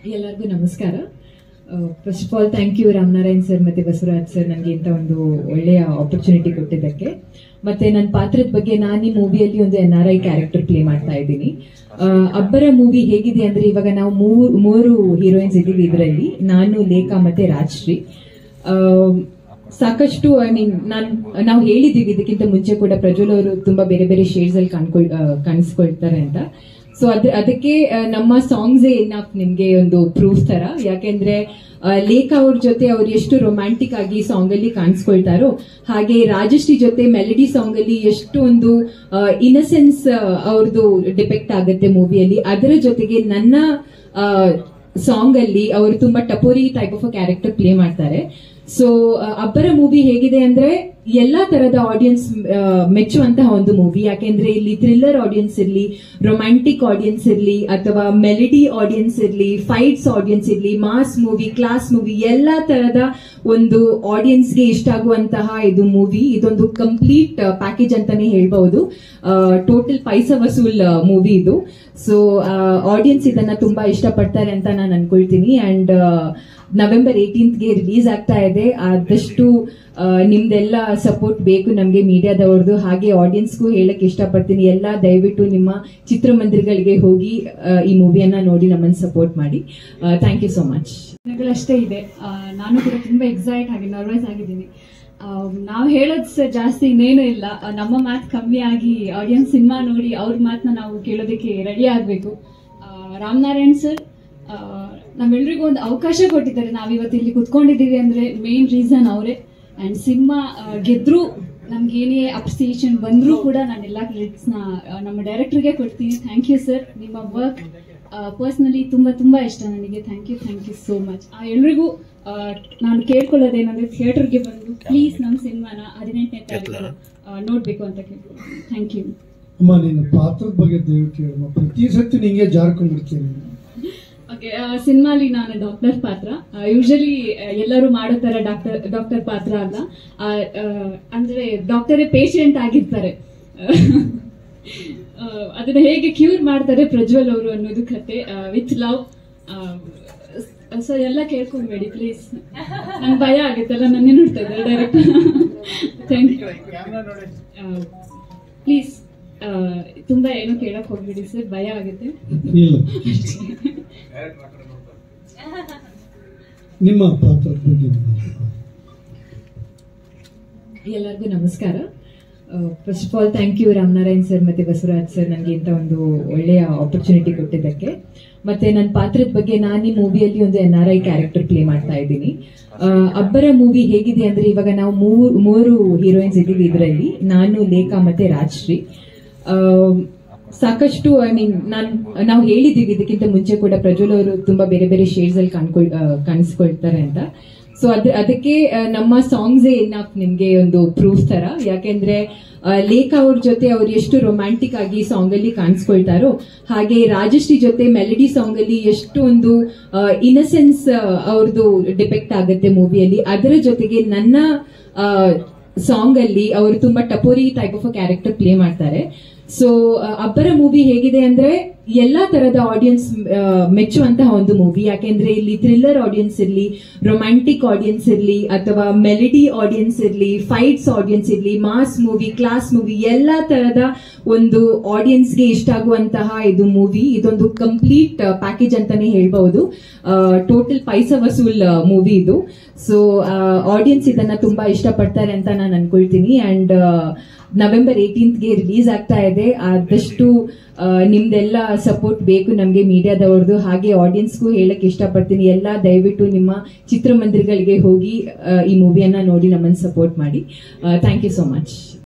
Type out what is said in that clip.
ಎಲ್ಲರಿಗೂ ನಮಸ್ಕಾರ first of all thank you Ramanarayan sir ಮತ್ತೆ ಬಸವರಾಜ್ ಸರ್ ನನಗೆ ಇಂಥ ಒಂದು ಒಳ್ಳೆಯ ಆಪರ್ಚುನಿಟಿ ಕೊಟ್ಟಿದ್ದಕ್ಕೆ ಮತ್ತೆ ನನ್ನ ಪಾತ್ರದ ಬಗ್ಗೆ ನಾನು ಈ ಮೂವಿಯಲ್ಲಿ ಒಂದು N R I character play ಮಾಡ್ತಾ ಇದ್ದೀನಿ ಆ, ಅಬ್ಬರ ಮೂವಿ ಹೇಗಿದೆ ಅಂದ್ರೆ ಇವಾಗ ನಾವು ಮೂರು ಮೂರು ಹೀರೋಯಿನ್ಸ್ ಇದ್ದೀವಿ ಇದರಲ್ಲಿ ನಾನು ಲೇಖಾ ಮತ್ತೆ ರಾಜ್ಶ್ರೀ ಆ, ಸಾಕಷ್ಟು ಐ ಮೀನ್ ನಾನ್ ನಾವು ಹೇಳಿದೀವಿ ಇದಕ್ಕಿಂತ ಮುಂಚೆ ಕೂಡ ಪ್ರಜ್ವಲ್ ಅವರು ತುಂಬಾ ಬೇರೆ ಬೇರೆ ಶೇಡ್ಸ್ ಅಲ್ಲಿ ಕಾಣ್ಕೊಳ್ ಆ, ಕಾಣಿಸ್ಕೊಳ್ತಾರೆ ಅಂತ ಸೊ ಅದ ಅದಕ್ಕೆ ಆ, ನಮ್ಮ ಸಾಂಗ್ಸ್ ಏನಫ್ ನಿಮ್ಗೆ ಒಂದು ಪ್ರೂಫ್ ತರ ಯಾಕೆಂದ್ರೆ ಆ, ಲೇಖಾ ಅವ್ರ ಜೊತೆ ಅವ್ರು ಎಷ್ಟು ರೊಮ್ಯಾಂಟಿಕ್ ಆಗಿ ಸಾಂಗ್ ಅಲ್ಲಿ ಕಾಣಿಸ್ಕೊಳ್ತಾರೋ ಹಾಗೆ ರಾಜಶ್ರೀ ಜೊತೆ ಮೆಲಡಿ ಸಾಂಗ್ ಅಲ್ಲಿ ಎಷ್ಟು ಒಂದು ಇನಸೆನ್ಸ್ ಅವ್ರದ್ದು ಡಿಪೆಕ್ಟ್ ಆಗುತ್ತೆ ಮೂವಿಯಲ್ಲಿ ಅದರ ಜೊತೆಗೆ ನನ್ನ ಸಾಂಗ್ ಅಲ್ಲಿ ಅವರು ತುಂಬಾ ಟಪೋರಿ ಟೈಪ್ ಆಫ್ ಕ್ಯಾರೆಕ್ಟರ್ ಪ್ಲೇ ಮಾಡ್ತಾರೆ ಸೊ ಅಬ್ಬರ ಮೂವಿ ಹೇಗಿದೆ ಅಂದ್ರೆ ಎಲ್ಲಾ ತರದ ಆಡಿಯನ್ಸ್ ಮೆಚ್ಚುವಂತಹ ಒಂದು ಮೂವಿ ಯಾಕೆಂದ್ರೆ ಇಲ್ಲಿ ಥ್ರಿಲ್ಲರ್ ಆಡಿಯನ್ಸ್ ಇರ್ಲಿ ರೊಮ್ಯಾಂಟಿಕ್ ಆಡಿಯನ್ಸ್ ಇರ್ಲಿ ಅಥವಾ ಮೆಲಡಿ ಆಡಿಯನ್ಸ್ ಇರ್ಲಿ ಫೈಟ್ಸ್ ಆಡಿಯನ್ಸ್ ಇರ್ಲಿ ಮಾಸ್ ಮೂವಿ ಕ್ಲಾಸ್ ಮೂವಿ ಎಲ್ಲಾ ತರದ ಒಂದು ಆಡಿಯನ್ಸ್ಗೆ ಇಷ್ಟ ಆಗುವಂತಹ ಇದು ಮೂವಿ ಇದೊಂದು ಕಂಪ್ಲೀಟ್ ಪ್ಯಾಕೇಜ್ ಅಂತಾನೆ ಹೇಳ್ಬಹುದು ಟೋಟಲ್ ಪೈಸಾ ವಸೂಲ್ ಮೂವಿ ಇದು ಸೊ ಆಡಿಯನ್ಸ್ ಇದನ್ನ ತುಂಬಾ ಇಷ್ಟಪಡ್ತಾರೆ ಅಂತ ನಾನು ಅನ್ಕೊಳ್ತೀನಿ ಅಂಡ್ ನವೆಂಬರ್ ಏಟೀನ್ತ್ಗೆ ರಿಲೀಸ್ ಆಗ್ತಾ ಇದೆ ಆದಷ್ಟು ಆ, ನಿಮ್ದೆಲ್ಲ ಸಪೋರ್ಟ್ ಬೇಕು ನಮಗೆ ಮೀಡಿಯಾದವ್ರದ್ದು ಹಾಗೆ ಆಡಿಯನ್ಸ್ಗೂ ಹೇಳಕ್ ಇಷ್ಟಪಡ್ತೀನಿ ಎಲ್ಲ ದಯವಿಟ್ಟು ನಿಮ್ಮ ಚಿತ್ರಮಂದಿರಗಳಿಗೆ ಹೋಗಿ ಆ, ಈ ಮೂವಿಯನ್ನ ನೋಡಿ ನಮ್ಮನ್ನು ಸಪೋರ್ಟ್ ಮಾಡಿ ಥ್ಯಾಂಕ್ ಯು ಸೋ ಮಚ್ ದಿನಗಳಷ್ಟೇ ಇದೆ ಆ, ನಾನು ಕೂಡ ತುಂಬಾ ಎಕ್ಸೈಟ್ ಆಗಿ ನರ್ವಸ್ ಆಗಿದ್ದೀನಿ ನಾವು ಹೇಳೋದ್ ಸ- ಜಾಸ್ತಿ ಇನ್ನೇನು ಇಲ್ಲ ಆ, ನಮ್ಮ ಮಾತು ಕಮ್ಮಿ ಆಗಿ ಆಡಿಯನ್ಸ್ ಸಿನಿಮಾ ನೋಡಿ ಅವ್ರ ಮಾತನ್ನ ನಾವು ಕೇಳೋದಕ್ಕೆ ರೆಡಿ ಆಗಬೇಕು ರಾಮನಾರಾಯಣ್ ಸರ್ ನಮ್ಮೆಲ್ರಿಗೂ ಒಂದು ಅವಕಾಶ ಕೊಟ್ಟಿದ್ದಾರೆ ನಾವಿವತ್ತು ಇಲ್ಲಿ ಕುತ್ಕೊಂಡಿದ್ದೀವಿ ಅಂದ್ರೆ ಮೇನ್ ರೀಸನ್ ಅವರೇ ಅಂಡ್ ಸಿನಿಮಾ ಗೆದ್ರು ನಮ್ಗೇನೇ ಅಪ್ರಿಸಿಯೇಷನ್ ಬಂದರೂ ಕೂಡ ನಾನು ಎಲ್ಲ ಕ್ರೆಡಿಟ್ಸ್ನ ನಮ್ಮ ಡೈರೆಕ್ಟರ್ಗೆ ಕೊಡ್ತೀನಿ ಥ್ಯಾಂಕ್ ಯು ಸರ್ ನಿಮ್ಮ ವರ್ಕ್ ಪರ್ಸ್ನಲಿ ತುಂಬ ತುಂಬ ಇಷ್ಟ ನನಗೆ thank you thank you so much ಎಲ್ರಿಗೂ ಆ, ನಾನು ಕೇಳ್ಕೊಳ್ಳೋದೇನಂದ್ರೆ ಥಿಯೇಟರ್ಗೆ ಬಂದು ಪ್ಲೀಸ್ ನಮ್ಮ ಸಿನಿಮಾನ ಹದಿನೆಂಟನೇ ತಾರೀಕು ನೋಡಬೇಕು ಅಂತ ಕೇಳ್ಕೊಳ್ತೀನಿ ಥ್ಯಾಂಕ್ ಯು ಅಮ್ಮ ನಿನ್ನ ಪಾತ್ರದ ಬಗ್ಗೆ ದಯವಿಟ್ಟು ಹೇಳಮ್ಮ ಪ್ರತಿ ಸತಿ ನಿಂಗೆ ಜಾರ್ಕೊಂಡ್ಬಿಡ್ತೀನಿ ಓಕೆ ಸಿನಿಮಾಲಿ ನಾನು ಡಾಕ್ಟರ್ ಪಾತ್ರ ಯೂಶಲಿ ಎಲ್ಲರೂ ಮಾಡೋ ತರ ಡಾಕ್ಟರ್ ಡಾಕ್ಟರ್ ಪಾತ್ರ ಅಲ್ಲ ಆ, ಆ, ಅಂದ್ರೆ ಡಾಕ್ಟರೇ ಪೇಷಂಟ್ ಆಗಿರ್ತಾರೆ ಆ, ಅದನ್ನ ಹೇಗೆ ಕ್ಯೂರ್ ಮಾಡ್ತಾರೆ ಪ್ರಜ್ವಲ್ ಅವರು ಅನ್ನೋದು ಕತೆ ವಿತ್ ಲವ್ ಸೊ ಎಲ್ಲ ಕೇಳ್ಕೊಂಬೇಡಿ ಪ್ಲೀಸ್ ನಂಗೆ ಭಯ ಆಗುತ್ತಲ್ಲ ನನ್ನೇ ನೋಡ್ತಾ ಇದ್ದಾರೆ ಡೈರೆಕ್ಟ್ ಥ್ಯಾಂಕ್ ಯು ಪ್ಲೀಸ್ ತುಂಬಾ ಏನೋ ಕೇಳಕ್ ಹೋಗ್ಬಿಡಿ ಸರ್ ಭಯ ಆಗುತ್ತೆ ಇಲ್ಲ ನಿಮ್ಮ ಪಾತ್ರದ ಬಗ್ಗೆ ಎಲ್ಲರಿಗೂ ನಮಸ್ಕಾರ first of all thank you Ramanarayan sir ಮತ್ತೆ ಬಸವರಾಜ್ ಸರ್ ನನಗೆ ಇಂಥ ಒಂದು ಒಳ್ಳೆಯ ಆಪರ್ಚುನಿಟಿ ಕೊಟ್ಟಿದ್ದಕ್ಕೆ ಮತ್ತೆ ನನ್ನ ಪಾತ್ರದ ಬಗ್ಗೆ ನಾನು ಈ ಮೂವಿಯಲ್ಲಿ ಒಂದು N R I character play ಮಾಡ್ತಾ ಇದ್ದೀನಿ ಆ, ಅಬ್ಬರ ಮೂವಿ ಹೇಗಿದೆ ಅಂದ್ರೆ ಇವಾಗ ನಾವು ಮೂರು ಮೂರು ಹೀರೋಯಿನ್ಸ್ ಇದ್ದೀವಿ ಇದರಲ್ಲಿ ನಾನು ಲೇಖಾ ಮತ್ತೆ ರಾಜ್ಶ್ರೀ ಆ, ಸಾಕಷ್ಟು ಐ ಮೀನ್ ನಾನ್ ನಾವು ಹೇಳಿದೀವಿ ಇದಕ್ಕಿಂತ ಮುಂಚೆ ಕೂಡ ಪ್ರಜ್ವಲ್ ಅವರು ತುಂಬಾ ಬೇರೆ ಬೇರೆ ಶೇಡ್ಸ್ ಅಲ್ಲಿ ಕಾಣ್ಕೊಳ್ ಆ, ಕಾಣಿಸ್ಕೊಳ್ತಾರೆ ಅಂತ ಸೊ ಅದ ಅದಕ್ಕೆ ಆ, ನಮ್ಮ ಸಾಂಗ್ಸ್ ಏನಫ್ ನಿಮ್ಗೆ ಒಂದು ಪ್ರೂಫ್ ತರ ಯಾಕೆಂದ್ರೆ ಆ, ಲೇಖಾ ಅವ್ರ ಜೊತೆ ಅವ್ರು ಎಷ್ಟು ರೊಮ್ಯಾಂಟಿಕ್ ಆಗಿ ಸಾಂಗ್ ಅಲ್ಲಿ ಕಾಣಿಸ್ಕೊಳ್ತಾರೋ ಹಾಗೆ ರಾಜಶ್ರೀ ಜೊತೆ ಮೆಲಡಿ ಸಾಂಗ್ ಅಲ್ಲಿ ಎಷ್ಟು ಒಂದು ಇನಸೆನ್ಸ್ ಅವ್ರದ್ದು ಡಿಪೆಕ್ಟ್ ಆಗುತ್ತೆ ಮೂವಿಯಲ್ಲಿ ಅದರ ಜೊತೆಗೆ ನನ್ನ ಸಾಂಗ್ ಅಲ್ಲಿ ಅವರು ತುಂಬಾ ಟಪೋರಿ ಟೈಪ್ ಆಫ್ ಕ್ಯಾರೆಕ್ಟರ್ ಪ್ಲೇ ಮಾಡ್ತಾರೆ ಸೊ ಅಬ್ಬರ ಮೂವಿ ಹೇಗಿದೆ ಅಂದ್ರೆ ಎಲ್ಲಾ ತರದ ಆಡಿಯನ್ಸ್ ಮೆಚ್ಚುವಂತಹ ಒಂದು ಮೂವಿ ಯಾಕೆಂದ್ರೆ ಇಲ್ಲಿ ಥ್ರಿಲ್ಲರ್ ಆಡಿಯನ್ಸ್ ಇರ್ಲಿ ರೊಮ್ಯಾಂಟಿಕ್ ಆಡಿಯನ್ಸ್ ಇರ್ಲಿ ಅಥವಾ ಮೆಲಡಿ ಆಡಿಯನ್ಸ್ ಇರ್ಲಿ ಫೈಟ್ಸ್ ಆಡಿಯನ್ಸ್ ಇರ್ಲಿ ಮಾಸ್ ಮೂವಿ ಕ್ಲಾಸ್ ಮೂವಿ ಎಲ್ಲಾ ತರದ ಒಂದು ಆಡಿಯನ್ಸ್ಗೆ ಇಷ್ಟ ಆಗುವಂತಹ ಇದು ಮೂವಿ ಇದೊಂದು ಕಂಪ್ಲೀಟ್ ಪ್ಯಾಕೇಜ್ ಅಂತಾನೆ ಹೇಳ್ಬಹುದು ಟೋಟಲ್ ಪೈಸಾ ವಸೂಲ್ ಮೂವಿ ಇದು ಸೊ ಆಡಿಯನ್ಸ್ ಇದನ್ನ ತುಂಬಾ ಇಷ್ಟಪಡ್ತಾರೆ ಅಂತ ನಾನು ಅನ್ಕೊಳ್ತೀನಿ ಅಂಡ್ ನವೆಂಬರ್ ಏಟೀನ್ತ್ಗೆ ರಿಲೀಸ್ ಆಗ್ತಾ ಇದೆ ಆದಷ್ಟು ಆ, ನಿಮ್ದೆಲ್ಲ ಸಪೋರ್ಟ್ ಬೇಕು ನಮಗೆ ಮೀಡಿಯಾದವ್ರದ್ದು ಹಾಗೆ ಆಡಿಯನ್ಸ್ಗೂ ಹೇಳಕ್ ಇಷ್ಟಪಡ್ತೀನಿ ಎಲ್ಲ ದಯವಿಟ್ಟು ನಿಮ್ಮ ಚಿತ್ರಮಂದಿರಗಳಿಗೆ ಹೋಗಿ ಆ, ಈ ಮೂವಿಯನ್ನ ನೋಡಿ ನಮ್ಮನ್ನು ಸಪೋರ್ಟ್ ಮಾಡಿ ಥ್ಯಾಂಕ್ ಯು ಸೋ ಮಚ್